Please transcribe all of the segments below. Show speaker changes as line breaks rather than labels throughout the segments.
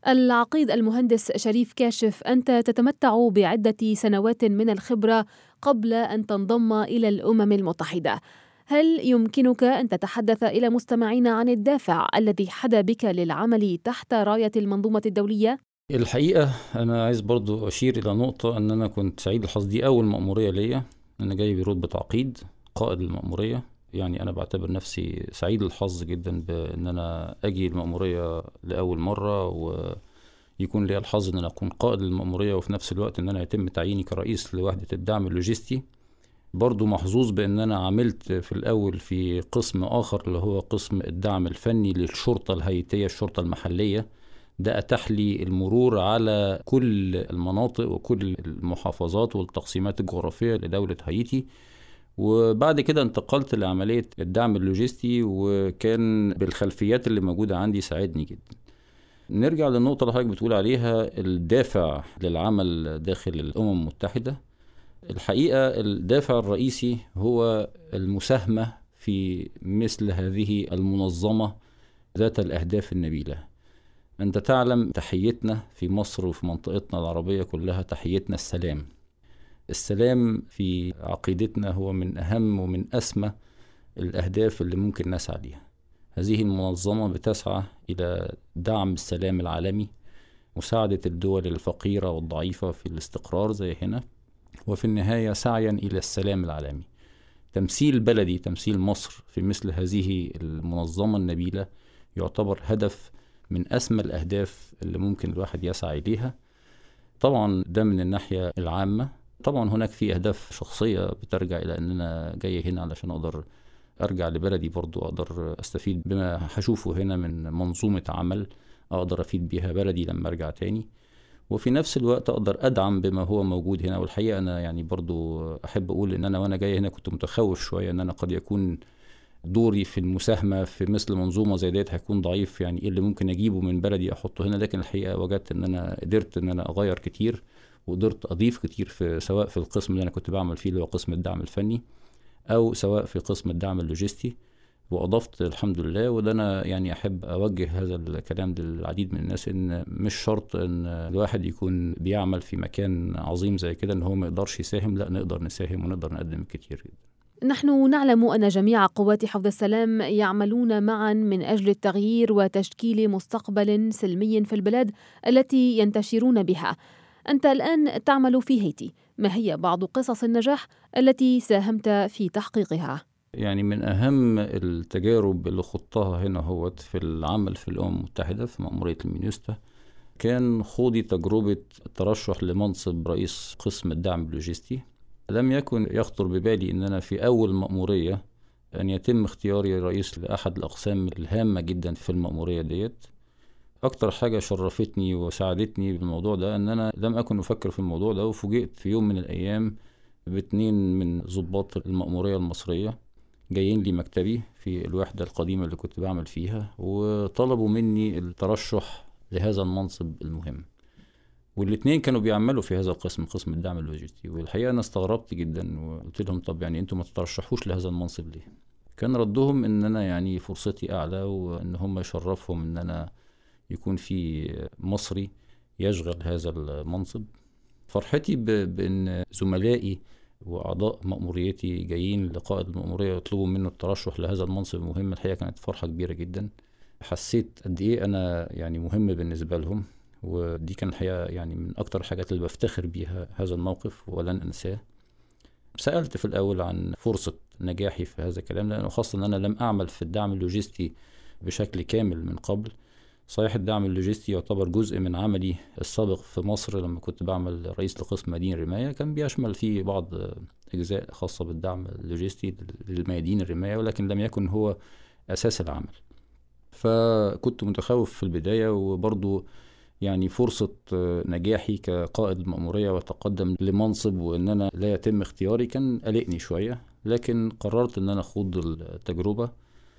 العقيد المهندس شريف كاشف أنت تتمتع بعدة سنوات من الخبرة قبل أن تنضم إلى الأمم المتحدة هل يمكنك أن تتحدث إلى مستمعينا عن الدافع الذي حدا بك للعمل تحت راية المنظومة الدولية؟
الحقيقة أنا عايز برضو أشير إلى نقطة أن أنا كنت سعيد الحظ دي أول مأمورية ليا أنا جاي برتبة عقيد قائد المأمورية يعني أنا بعتبر نفسي سعيد الحظ جدا بأن أنا أجي المأمورية لأول مرة ويكون لي الحظ أن أنا أكون قائد المأمورية وفي نفس الوقت أن أنا يتم تعييني كرئيس لوحدة الدعم اللوجستي برضو محظوظ بأن أنا عملت في الأول في قسم آخر اللي هو قسم الدعم الفني للشرطة الهيئتية الشرطة المحلية ده أتاح لي المرور على كل المناطق وكل المحافظات والتقسيمات الجغرافية لدولة هايتي وبعد كده انتقلت لعملية الدعم اللوجستي وكان بالخلفيات اللي موجودة عندي ساعدني جدا نرجع للنقطة اللي حضرتك بتقول عليها الدافع للعمل داخل الأمم المتحدة الحقيقة الدافع الرئيسي هو المساهمة في مثل هذه المنظمة ذات الأهداف النبيلة أنت تعلم تحيتنا في مصر وفي منطقتنا العربية كلها تحيتنا السلام السلام في عقيدتنا هو من أهم ومن أسمى الأهداف اللي ممكن نسعى ليها هذه المنظمة بتسعى إلى دعم السلام العالمي مساعدة الدول الفقيرة والضعيفة في الاستقرار زي هنا وفي النهاية سعيا إلى السلام العالمي تمثيل بلدي تمثيل مصر في مثل هذه المنظمة النبيلة يعتبر هدف من أسمى الأهداف اللي ممكن الواحد يسعى إليها طبعا ده من الناحية العامة طبعا هناك في أهداف شخصية بترجع إلى أن أنا جاي هنا علشان أقدر أرجع لبلدي برضو أقدر أستفيد بما هشوفه هنا من منظومة عمل أقدر أفيد بيها بلدي لما أرجع تاني وفي نفس الوقت اقدر ادعم بما هو موجود هنا والحقيقه انا يعني برضو احب اقول ان انا وانا جاي هنا كنت متخوف شويه ان انا قد يكون دوري في المساهمه في مثل منظومه زي ديت هيكون ضعيف يعني ايه اللي ممكن اجيبه من بلدي احطه هنا لكن الحقيقه وجدت ان انا قدرت ان انا اغير كتير وقدرت اضيف كتير في سواء في القسم اللي انا كنت بعمل فيه اللي هو قسم الدعم الفني او سواء في قسم الدعم اللوجستي واضفت الحمد لله وده انا يعني احب اوجه هذا الكلام للعديد من الناس ان مش شرط ان الواحد يكون بيعمل في مكان عظيم زي كده ان هو ما يقدرش يساهم لا نقدر نساهم ونقدر نقدم كتير جدا
نحن نعلم ان جميع قوات حفظ السلام يعملون معا من اجل التغيير وتشكيل مستقبل سلمي في البلاد التي ينتشرون بها انت الان تعمل في هيتي ما هي بعض قصص النجاح التي ساهمت في تحقيقها
يعني من أهم التجارب اللي خضتها هنا هو في العمل في الأمم المتحدة في مأمورية المينيستا كان خوضي تجربة الترشح لمنصب رئيس قسم الدعم اللوجستي لم يكن يخطر ببالي أن أنا في أول مأمورية أن يتم اختياري رئيس لأحد الأقسام الهامة جدا في المأمورية ديت أكتر حاجة شرفتني وساعدتني بالموضوع ده أن أنا لم أكن أفكر في الموضوع ده وفوجئت في يوم من الأيام باتنين من ضباط المأمورية المصرية جايين لي مكتبي في الوحدة القديمة اللي كنت بعمل فيها وطلبوا مني الترشح لهذا المنصب المهم والاتنين كانوا بيعملوا في هذا القسم قسم الدعم اللوجستي والحقيقة أنا استغربت جدا وقلت لهم طب يعني أنتوا ما تترشحوش لهذا المنصب ليه كان ردهم إن أنا يعني فرصتي أعلى وإن هم يشرفهم إن أنا يكون في مصري يشغل هذا المنصب فرحتي بأن زملائي واعضاء مأموريتي جايين لقائد المأمورية يطلبوا منه الترشح لهذا المنصب المهم الحقيقة كانت فرحة كبيرة جدا حسيت قد ايه انا يعني مهم بالنسبة لهم ودي كان الحقيقة يعني من اكتر الحاجات اللي بفتخر بيها هذا الموقف ولن انساه سألت في الاول عن فرصة نجاحي في هذا الكلام لانه خاصة ان انا لم اعمل في الدعم اللوجستي بشكل كامل من قبل صحيح الدعم اللوجستي يعتبر جزء من عملي السابق في مصر لما كنت بعمل رئيس لقسم ميادين الرماية كان بيشمل فيه بعض أجزاء خاصة بالدعم اللوجستي للميادين الرماية ولكن لم يكن هو أساس العمل فكنت متخوف في البداية وبرضو يعني فرصة نجاحي كقائد المأمورية وتقدم لمنصب وإن أنا لا يتم اختياري كان قلقني شوية لكن قررت إن أنا أخوض التجربة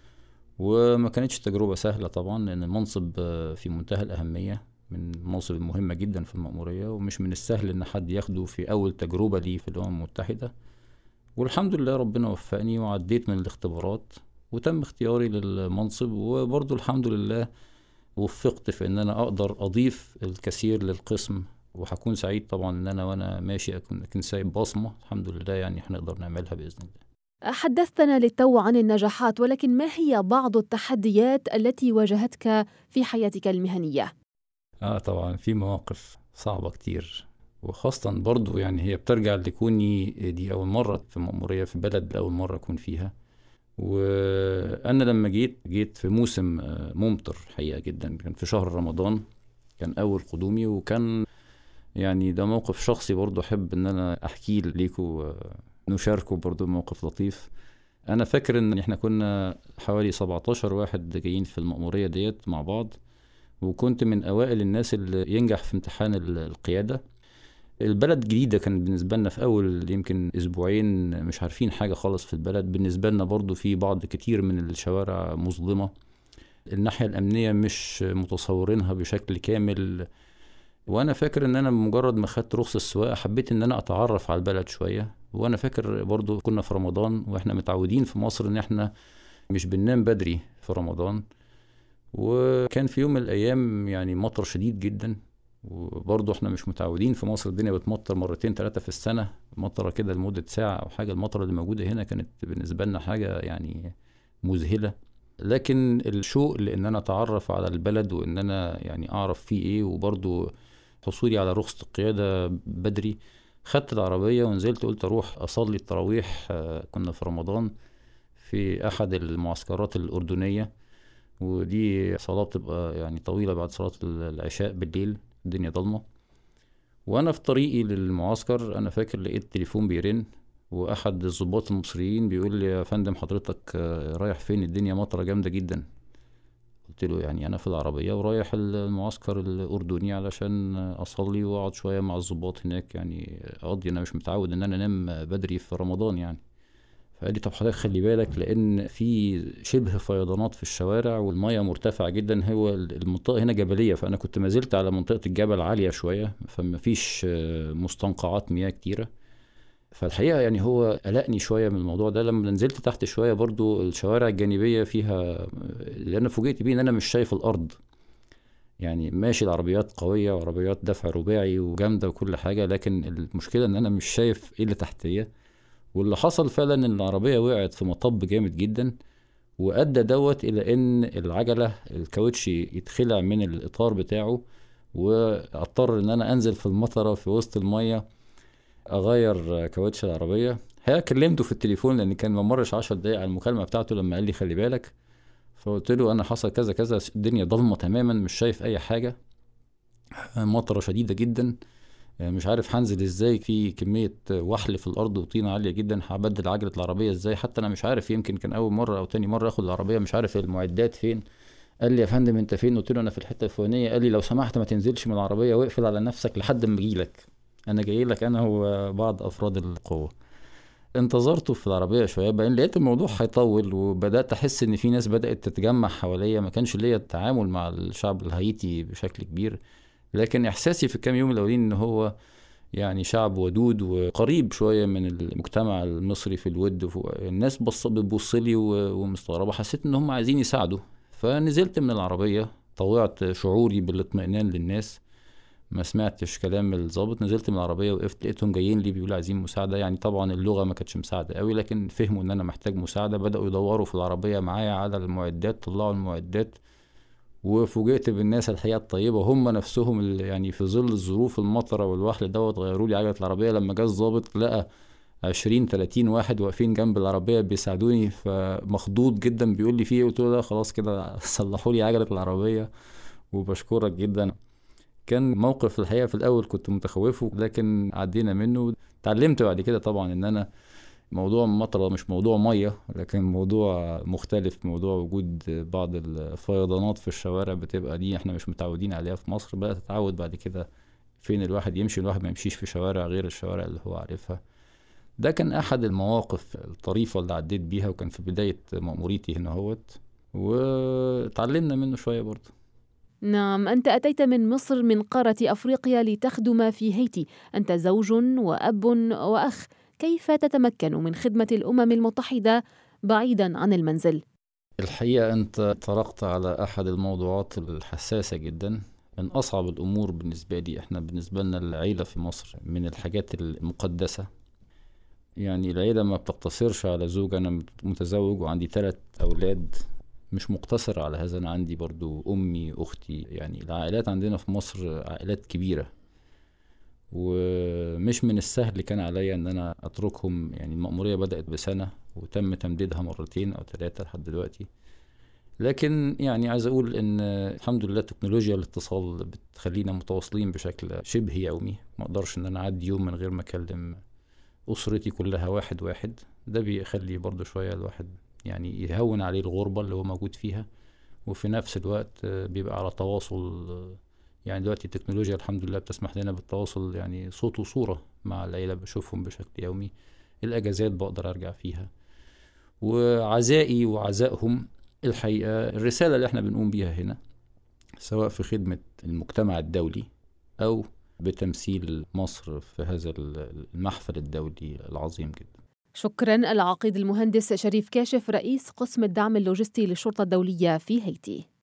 وما كانتش تجربة سهلة طبعا لأن المنصب في منتهى الأهمية من المناصب المهمة جدا في المأمورية ومش من السهل إن حد ياخده في أول تجربة ليه في الأمم المتحدة والحمد لله ربنا وفقني وعديت من الاختبارات وتم اختياري للمنصب وبرضه الحمد لله وفقت في ان انا اقدر اضيف الكثير للقسم وهكون سعيد طبعا ان انا وانا ماشي اكون اكون سايب بصمه الحمد لله يعني احنا نقدر نعملها باذن الله
حدثتنا للتو عن النجاحات ولكن ما هي بعض التحديات التي واجهتك في حياتك المهنيه
اه طبعا في مواقف صعبه كتير وخاصة برضو يعني هي بترجع لكوني دي أول مرة في مأمورية في بلد أول مرة أكون فيها وأنا لما جيت جيت في موسم آه، ممطر حقيقة جدا كان في شهر رمضان كان أول قدومي وكان يعني ده موقف شخصي برضو أحب إن أنا أحكيه ليكوا آه، نشاركه برضو موقف لطيف أنا فاكر إن إحنا كنا حوالي 17 واحد جايين في المأمورية ديت مع بعض وكنت من أوائل الناس اللي ينجح في امتحان القيادة البلد جديدة كان بالنسبة لنا في أول يمكن أسبوعين مش عارفين حاجة خالص في البلد بالنسبة لنا برضو في بعض كتير من الشوارع مظلمة الناحية الأمنية مش متصورينها بشكل كامل وأنا فاكر إن أنا بمجرد ما خدت رخصة السواقة حبيت إن أنا أتعرف على البلد شوية وأنا فاكر برضو كنا في رمضان وإحنا متعودين في مصر إن إحنا مش بننام بدري في رمضان وكان في يوم من الأيام يعني مطر شديد جدا وبرضه احنا مش متعودين في مصر الدنيا بتمطر مرتين ثلاثة في السنة مطرة كده لمدة ساعة أو حاجة المطرة اللي موجودة هنا كانت بالنسبة لنا حاجة يعني مذهلة لكن الشوق لأن أنا أتعرف على البلد وإن أنا يعني أعرف فيه إيه وبرضه حصولي على رخصة القيادة بدري خدت العربية ونزلت قلت أروح أصلي التراويح آه، كنا في رمضان في أحد المعسكرات الأردنية ودي صلاة بتبقى يعني طويلة بعد صلاة العشاء بالليل الدنيا ضلمة وانا في طريقي للمعسكر انا فاكر لقيت التليفون بيرن واحد الضباط المصريين بيقول لي يا فندم حضرتك آه، رايح فين الدنيا مطره جامده جدا قلت له يعني انا في العربيه ورايح المعسكر الاردني علشان اصلي واقعد شويه مع الضباط هناك يعني اقضي انا مش متعود ان انا انام بدري في رمضان يعني فقال لي طب حضرتك خلي بالك لان في شبه فيضانات في الشوارع والميه مرتفعه جدا هو المنطقه هنا جبليه فانا كنت ما زلت على منطقه الجبل عاليه شويه فما فيش مستنقعات مياه كتيره فالحقيقه يعني هو قلقني شويه من الموضوع ده لما نزلت تحت شويه برضو الشوارع الجانبيه فيها لان فوجئت بيه ان انا مش شايف الارض يعني ماشي العربيات قويه وعربيات دفع رباعي وجامده وكل حاجه لكن المشكله ان انا مش شايف ايه اللي تحتيه واللي حصل فعلا ان العربية وقعت في مطب جامد جدا وادى دوت الى ان العجلة الكاوتشي يتخلع من الاطار بتاعه واضطر ان انا انزل في المطرة في وسط المية اغير كاوتش العربية هي كلمته في التليفون لان كان ما مرش عشر دقايق على المكالمة بتاعته لما قال لي خلي بالك فقلت له انا حصل كذا كذا الدنيا ضلمة تماما مش شايف اي حاجة مطرة شديدة جدا يعني مش عارف هنزل ازاي في كمية وحل في الأرض وطينة عالية جدا هبدل عجلة العربية ازاي حتى أنا مش عارف يمكن كان أول مرة أو تاني مرة آخد العربية مش عارف المعدات فين قال لي يا فندم أنت فين قلت له أنا في الحتة الفلانية قال لي لو سمحت ما تنزلش من العربية واقفل على نفسك لحد ما أجيلك أنا جاي لك أنا وبعض أفراد القوة انتظرته في العربية شوية بعدين لقيت الموضوع هيطول وبدأت أحس إن في ناس بدأت تتجمع حواليا ما كانش ليا التعامل مع الشعب الهايتي بشكل كبير لكن احساسي في الكام يوم الاولين ان هو يعني شعب ودود وقريب شويه من المجتمع المصري في الود الناس بص بتبص لي ومستغربه حسيت ان هم عايزين يساعدوا فنزلت من العربيه طوعت شعوري بالاطمئنان للناس ما سمعتش كلام الظابط نزلت من العربيه وقفت لقيتهم جايين لي بيقولوا عايزين مساعده يعني طبعا اللغه ما كانتش مساعده قوي لكن فهموا ان انا محتاج مساعده بداوا يدوروا في العربيه معايا على المعدات طلعوا المعدات وفوجئت بالناس الحقيقه الطيبه هم نفسهم اللي يعني في ظل الظروف المطره والوحل دوت غيروا لي عجله العربيه لما جه الظابط لقى عشرين تلاتين واحد واقفين جنب العربية بيساعدوني فمخضوض جدا بيقول لي فيه قلت له لا خلاص كده صلحوا لي عجلة العربية وبشكرك جدا كان موقف الحقيقة في الأول كنت متخوفه لكن عدينا منه اتعلمت بعد كده طبعا إن أنا موضوع المطرة مش موضوع مية لكن موضوع مختلف موضوع وجود بعض الفيضانات في الشوارع بتبقى دي احنا مش متعودين عليها في مصر بقى تتعود بعد كده فين الواحد يمشي الواحد ما يمشيش في شوارع غير الشوارع اللي هو عارفها ده كان احد المواقف الطريفة اللي عديت بيها وكان في بداية مأموريتي هنا هوت وتعلمنا منه شوية برضه
نعم أنت أتيت من مصر من قارة أفريقيا لتخدم في هيتي أنت زوج وأب وأخ كيف تتمكن من خدمة الأمم المتحدة بعيدا عن المنزل؟
الحقيقة أنت طرقت على أحد الموضوعات الحساسة جدا من أصعب الأمور بالنسبة لي إحنا بالنسبة لنا العيلة في مصر من الحاجات المقدسة يعني العيلة ما بتقتصرش على زوج أنا متزوج وعندي ثلاث أولاد مش مقتصر على هذا أنا عندي برضو أمي أختي يعني العائلات عندنا في مصر عائلات كبيرة ومش من السهل كان عليا ان انا اتركهم يعني المأمورية بدأت بسنة وتم تمديدها مرتين او ثلاثة لحد دلوقتي لكن يعني عايز اقول ان الحمد لله تكنولوجيا الاتصال بتخلينا متواصلين بشكل شبه يومي ما اقدرش ان انا اعدي يوم من غير ما اكلم اسرتي كلها واحد واحد ده بيخلي برضو شوية الواحد يعني يهون عليه الغربة اللي هو موجود فيها وفي نفس الوقت بيبقى على تواصل يعني دلوقتي التكنولوجيا الحمد لله بتسمح لنا بالتواصل يعني صوت وصورة مع العيلة بشوفهم بشكل يومي الأجازات بقدر أرجع فيها وعزائي وعزائهم الحقيقة الرسالة اللي احنا بنقوم بيها هنا سواء في خدمة المجتمع الدولي أو بتمثيل مصر في هذا المحفل الدولي العظيم جدا
شكرا العقيد المهندس شريف كاشف رئيس قسم الدعم اللوجستي للشرطة الدولية في هيتي